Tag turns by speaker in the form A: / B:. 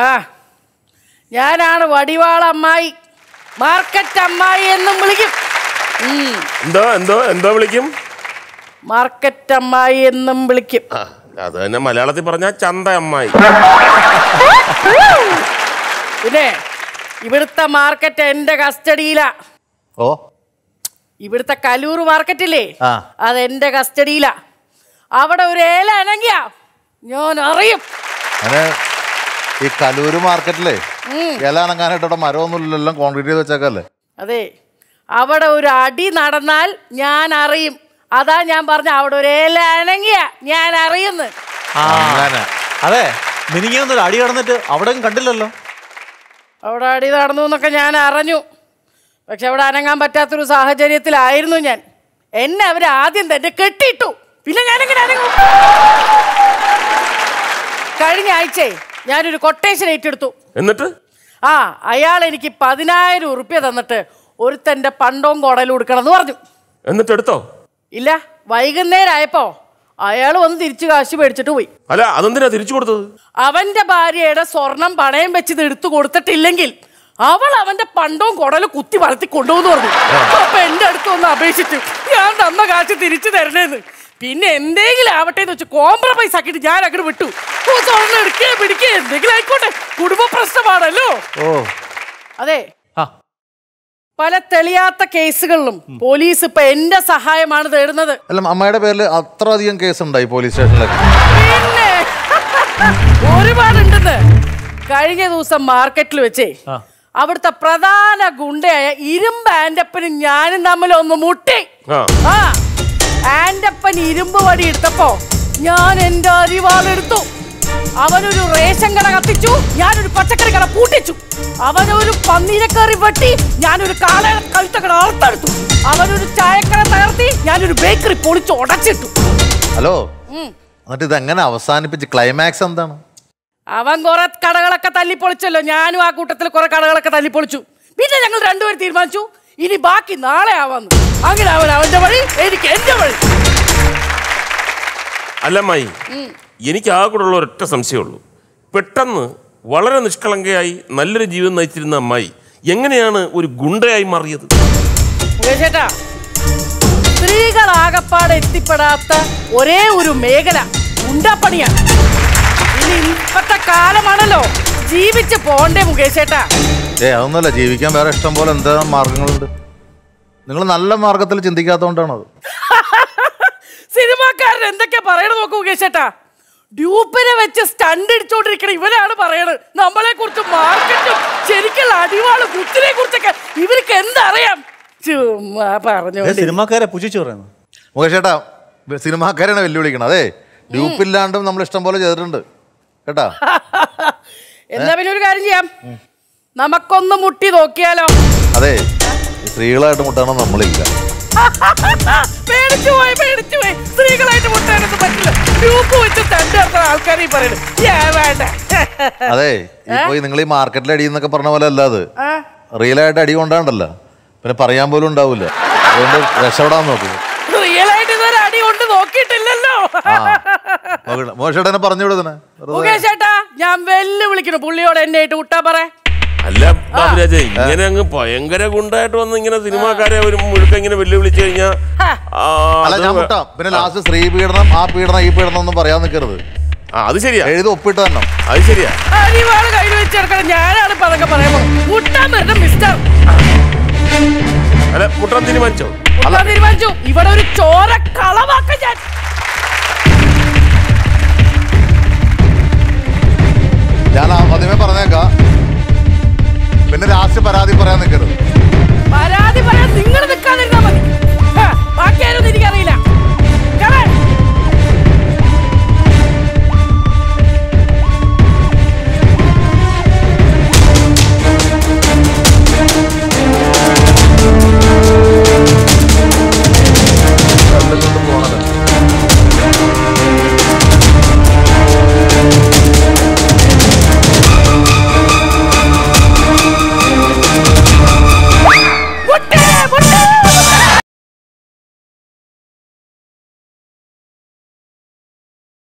A: ആ ഞാനാണ് വടിവാള അമ്മായി മാർക്കറ്റ് അമ്മായി എന്നും വിളിക്കും ഉം,
B: എന്തോ എന്തോ എന്തോ വിളിക്കും
A: മാർക്കറ്റ് അമ്മായി എന്നും വിളിക്കും
B: ആ, അത് തന്നെ മലയാളത്തിൽ പറഞ്ഞ ചന്ത അമ്മായി
A: പിന്നെ ഇവിടുത്തെ മാർക്കറ്റ് എന്റെ കസ്റ്റഡിയിലാ
C: ഓ
A: ഇവിടുത്തെ കലൂർ മാർക്കറ്റില്ലേ
C: ആ.
A: അത് എന്റെ കസ്റ്റഡിയിലാ അവിടെ ഒരു ഏല അനങ്ങിയ ഞാൻ അറിയും
C: അങ്ങനെ ഈ കലൂര് മാർക്കറ്റിലേ ഇല അനങ്ങാനായിട്ട് അവിടെ മരമൊന്നുമില്ലല്ലോ എല്ലാം കോൺക്രീറ്റ് ചെയ്ത് വെച്ചേക്കല്ലേ
A: അതെ അവിടെ ഒരു അടി നടന്നാൽ ഞാൻ അറിയും അതാ ഞാൻ പറഞ്ഞ അവിടെ ഒരു ഏല അനങ്ങിയ ഞാൻ അറിയുന്നു
D: ആ
C: അങ്ങനെ
D: അതെ മിനിങ്ങൊന്നും അടി കടന്നിട്ട് അവിടെ കണ്ടില്ലല്ലോ
A: അവിടെ അടി നടന്നു എന്നൊക്കെ ഞാൻ അറിഞ്ഞു പക്ഷെ അവിടെ അനങ്ങാൻ പറ്റാത്തൊരു സാഹചര്യത്തിലായിരുന്നു ഞാൻ എന്നെ അവർ ആദ്യം തന്നെ കെട്ടിയിട്ടു പിന്നെ ഞാനെങ്ങനെ അനങ്ങും കഴിഞ്ഞ ആഴ്ചയെ ഞാനൊരു കൊട്ടേഷൻ ഏറ്റെടുത്തു
B: എന്നിട്ട്
A: ആ അയാൾ എനിക്ക് പതിനായിരം ഉറുപ്പ്യ തന്നിട്ട് ഒരുത്തൻ്റെ പണ്ടവും കുടലും കൊടുക്കണം എന്ന് പറഞ്ഞു
B: എന്നിട്ട് എടുത്തോ
A: ഇല്ല വൈകുന്നേരം ആയപ്പോ അയാൾ വന്ന് തിരിച്ചു കാശ് മേടിച്ചിട്ട് പോയി
B: അല്ല അതെന്തിനാ തിരിച്ചു കൊടുത്തത്
A: അവന്റെ ഭാര്യയുടെ സ്വർണം പണയം വെച്ചത് എടുത്തു കൊടുത്തിട്ടില്ലെങ്കിൽ അവൾ അവന്റെ പണ്ടവും കുടലും കുത്തി വളർത്തി കൊണ്ടുപോകുന്നു പറഞ്ഞു അപ്പൊ എന്റെ അടുത്ത് ഒന്ന് അപേക്ഷിച്ചു ഞാൻ തന്ന കാശ് തിരിച്ചു തരണേന്ന് പിന്നെ എന്തെങ്കിലും ആവട്ടെ എന്ന് വെച്ച് കോംപ്രമൈസ് ആക്കിയിട്ട് ഞാൻ അങ്ങോട്ട് വിട്ടു ഓ, സ്വർണ്ണം എടുക്കേ പിടിക്കേ എന്തെങ്കിലും ആയിക്കോട്ടെ കുടുംബ പ്രശ്നമാണല്ലോ
C: ഓ
A: അതെ
D: ആ
A: പല തെളിയാത്ത കേസുകളിലും പോലീസ് ഇപ്പൊ എന്റെ സഹായമാണ് തേടുന്നത്
C: അല്ല അമ്മയുടെ പേരിൽ അത്ര അധികം കേസ് ഉണ്ടായി പോലീസ് സ്റ്റേഷനിലൊക്കെ
A: പിന്നെ ഒരുപാടുണ്ടെന്ന് കഴിഞ്ഞ ദിവസം മാർക്കറ്റിൽ വെച്ചേ
D: ആ.
A: അവിടുത്തെ പ്രധാന ഗുണ്ടയായ ഇരുമ്പ് ആൻഡപ്പനും ഞാനും തമ്മിൽ ഒന്ന് മുട്ടി
B: ആ
A: ആ ആൻഡപ്പൻ ഇരുമ്പ് വടി എടുത്തപ്പോ ഞാൻ എന്റെ അരിവാളെടുത്തു അവനൊരു റേഷൻ കട കത്തിച്ചു ഞാനൊരു പച്ചക്കറി കട പൂട്ടിച്ചു അവനൊരു പന്നീനെ കയറി വെട്ടി ഞാനൊരു കാള കഴുത്തക്കട അറുത്തെടുത്തു അവനൊരു ചായക്കട തകർത്തി ഞാനൊരു ബേക്കറി പൊളിച്ച് ഉടച്ചിട്ടു
C: ഹലോ
A: ഉം.
C: എന്നിട്ട് ഇതെങ്ങനെ അവസാനിപ്പിച്ച് ക്ലൈമാക്സ് എന്താണ്
A: അവൻ കുറെ കടകളൊക്കെ തല്ലിപ്പൊളിച്ചല്ലോ ഞാനും ആ കൂട്ടത്തിൽ കുറെ കടകളൊക്കെ തല്ലിപ്പൊളിച്ചു പിന്നെ ഞങ്ങൾ രണ്ടുപേരും തീരുമാനിച്ചു ഇനി ബാക്കി നാളെ ആവാന്ന് അങ്ങനെ അവൻ അവന്റെ വഴി എനിക്ക് എന്റെ വഴി
B: അല്ല അമ്മായി എനിക്ക് ആ കൂടെ ഉള്ള ഒരൊറ്റ സംശയമുള്ളൂ പെട്ടെന്ന് വളരെ നിഷ്കളങ്കയായി നല്ലൊരു ജീവിതം നയിച്ചിരുന്ന അമ്മായി എങ്ങനെയാണ് ഒരു ഗുണ്ടയായി മാറിയത്
A: ചേട്ടാ സ്ത്രീകളാകപ്പാടെ എത്തിപ്പെടാത്ത ഒരേ ഒരു മേഖല ഉണ്ടപ്പണിയാണ് ഇനി ഇപ്പത്തെ കാലമാണല്ലോ ജീവിച്ച് പോണ്ടേ മുകേഷ് ചേട്ടാ
C: ഏ അതൊന്നുമല്ല ജീവിക്കാൻ വേറെ ഇഷ്ടം പോലെ എന്താ മാർഗങ്ങളുണ്ട് നിങ്ങൾ നല്ല മാർഗത്തിൽ ചിന്തിക്കാത്തതുകൊണ്ടാണത്
A: സിനിമാക്കാരൻ എന്തൊക്കെ പറയണ നോക്കൂ മുകേഷ് ചേട്ടാ ഡ്യൂപ്പിനെ വെച്ച് സ്റ്റണ്ട് അടിച്ചോണ്ടിരിക്കണ ഇവരാണ് പറയണത് നമ്മളെ കുറിച്ച് മാർക്കറ്റും ശരിക്കുള്ള അടിവാള് കുത്തിനെ കുറിച്ചൊക്കെ ഇവർക്ക് എന്തറിയാം ചുമ്മാ പറഞ്ഞു
D: ഏ, സിനിമാക്കാരെ പുച്ഛിച്ചു പറയുന്നു
C: മുകേഷ് ചേട്ടാ സിനിമാക്കാരാണ് വെല്ലുവിളിക്കണം അതെ ഡ്യൂപ്പില്ലാണ്ടും നമ്മൾ ഇഷ്ടം പോലെ ചെയ്തിട്ടുണ്ട് കേട്ടാ
A: എന്നാ പിന്നെ ഒരു കാര്യം ചെയ്യാം നമുക്കൊന്ന് മുട്ടി നോക്കിയാലോ
C: അതെ ഈ സ്ത്രീകളായിട്ട് മുട്ടാനൊന്നും നമ്മളില്ല
A: പേടിച്ചു പോയി പേടിച്ചു പോയി സ്ത്രീകളായിട്ട് മുട്ടാനൊന്നും പറ്റില്ല ഗ്രൂപ്പ് വെച്ച് തന്റെ അടുത്ത ആൾക്കാർ ഈ പറയുന്നത് ഞാൻ വേണ്ട
C: അതെ ഇപ്പൊ ഈ നിങ്ങൾ ഈ മാർക്കറ്റിൽ അടി എന്നൊക്കെ പറഞ്ഞ പോലെ അല്ല അത്
A: ആ,
C: റിയൽ ആയിട്ട് അടി കൊണ്ടാണ്ടല്ലോ പിന്നെ പറയാൻ പോലും ഉണ്ടാവില്ല അതുകൊണ്ട് രക്ഷപ്പെടാൻ നോക്കൂ
A: റിയലായിട്ട് ഇതൊരു അടി കൊണ്ട് നോക്കിയിട്ടില്ലല്ലോ
C: മോശേട്ടനെ പറഞ്ഞു വിടുന്നേ
A: മുകേഷ് ചേട്ടാ ഞാൻ വെല്ലു വിളിക്കുന്നു പുള്ളിയോട് എന്നെ ആയിട്ട് വിട്ടാ പറ
B: അല്ല ബാബുരാജെ ഇങ്ങനെ അങ്ങ് ഭയങ്കര ഗുണ്ടായിട്ട് വന്ന് ഇങ്ങനെ സിനിമാക്കാരെ ഒരു മുഴുക്ക ഇങ്ങനെ വെല്ലുവിളിച്ചു കഴിഞ്ഞാ ആ,
C: അല്ല
B: അത്
C: ഞാൻ മുട്ടാം പിന്നെ ലാസ്റ്റ് സ്ത്രീ പീഡനം ആ പീഡനം ഈ പീഡനം ഒന്നും പറയാൻ നിൽക്കരുത്
B: ആ അത് ശരിയാ
C: എഴുതി ഒപ്പിട്ട് തന്നെ
B: അത് ശരിയാ
A: അരിവാള് കയ്യിൽ വെച്ചെടുക്കണം ഞാനാണ് ഇപ്പൊ അതൊക്കെ പറയാൻ പോകുന്നത് മുട്ടാൻ വരുന്ന മിസ്റ്റർ
B: അല്ല മുട്ടാൻ തീരുമാനിച്ചോ
A: മുട്ടാൻ തീരുമാനിച്ചു ഇവിടെ ഒരു ചോര കളവാക്ക ഞാൻ
C: ഞാൻ ആ- ആദ്യമേ